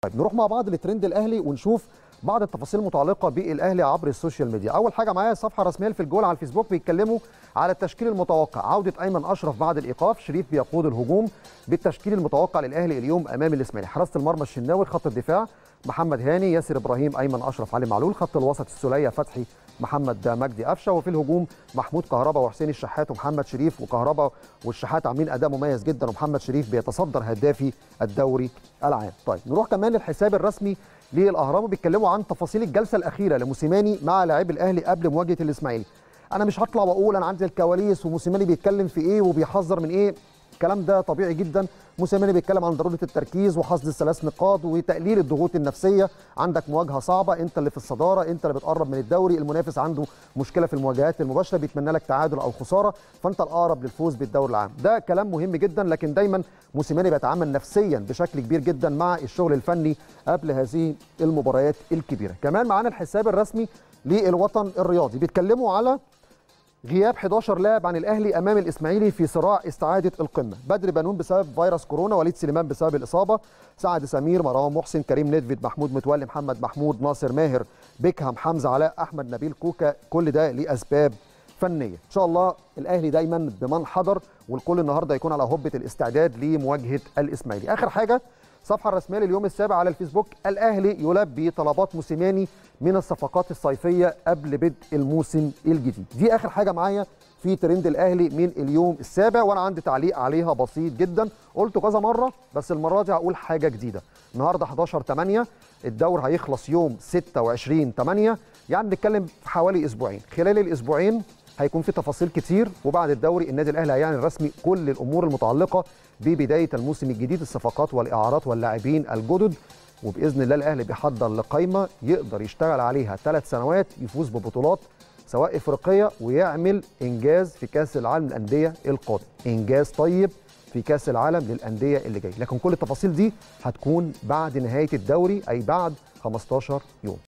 طيب نروح مع بعض لترند الاهلي ونشوف بعض التفاصيل المتعلقه بالاهلي عبر السوشيال ميديا اول حاجه معايا الصفحه الرسميه في الجول على الفيسبوك بيتكلموا على التشكيل المتوقع عوده ايمن اشرف بعد الايقاف شريف بيقود الهجوم بالتشكيل المتوقع للاهلي اليوم امام الاسماعيلي حراسه المرمى الشناوي خط الدفاع محمد هاني ياسر ابراهيم ايمن اشرف علي معلول خط الوسط السوليه فتحي محمد مجدي قفشه وفي الهجوم محمود كهربا وحسين الشحات ومحمد شريف وكهربا والشحات عاملين اداء مميز جدا ومحمد شريف بيتصدر هدافي الدوري العام طيب نروح كمان للحساب الرسمي للاهرام وبيتكلموا عن تفاصيل الجلسه الاخيره لموسيماني مع لاعبي الاهلي قبل مواجهه الاسماعيلي انا مش هطلع واقول انا عندي الكواليس وموسيماني بيتكلم في ايه وبيحذر من ايه الكلام ده طبيعي جدا موسيماني بيتكلم عن ضروره التركيز وحصد الثلاث نقاط وتقليل الضغوط النفسيه عندك مواجهه صعبه انت اللي في الصداره انت اللي بتقرب من الدوري المنافس عنده مشكله في المواجهات المباشره بيتمنى لك تعادل او خساره فانت الاقرب للفوز بالدوري العام ده كلام مهم جدا لكن دايما موسيماني بيتعامل نفسيا بشكل كبير جدا مع الشغل الفني قبل هذه المباريات الكبيره كمان معانا الحساب الرسمي للوطن الرياضي بيتكلموا على غياب 11 لاعب عن الاهلي امام الاسماعيلي في صراع استعاده القمه بدر بنون بسبب فيروس كورونا وليد سليمان بسبب الاصابه سعد سمير مروان محسن كريم ندفيد محمود متولي محمد محمود ناصر ماهر بيكهام حمزه علاء احمد نبيل كوكا كل ده لاسباب فنيه ان شاء الله الاهلي دايما بمن حضر والكل النهارده يكون على هبه الاستعداد لمواجهه الاسماعيلي اخر حاجه الصفحه الرسميه لليوم السابع على الفيسبوك الاهلي يلبي طلبات موسيماني من الصفقات الصيفيه قبل بدء الموسم الجديد دي اخر حاجه معايا في ترند الاهلي من اليوم السابع وانا عندي تعليق عليها بسيط جدا قلته كذا مره بس المره دي هقول حاجه جديده النهارده 11 8 الدور هيخلص يوم 26 8 يعني بنتكلم في حوالي اسبوعين خلال الاسبوعين هيكون في تفاصيل كتير وبعد الدوري النادي الاهلي هيعلن رسمي كل الامور المتعلقه ببدايه الموسم الجديد الصفقات والاعارات واللاعبين الجدد وباذن الله الاهلي بيحضر لقائمه يقدر يشتغل عليها ثلاث سنوات يفوز ببطولات سواء افريقيه ويعمل انجاز في كاس العالم للانديه القادم انجاز طيب في كاس العالم للانديه اللي جاي لكن كل التفاصيل دي هتكون بعد نهايه الدوري اي بعد 15 يوم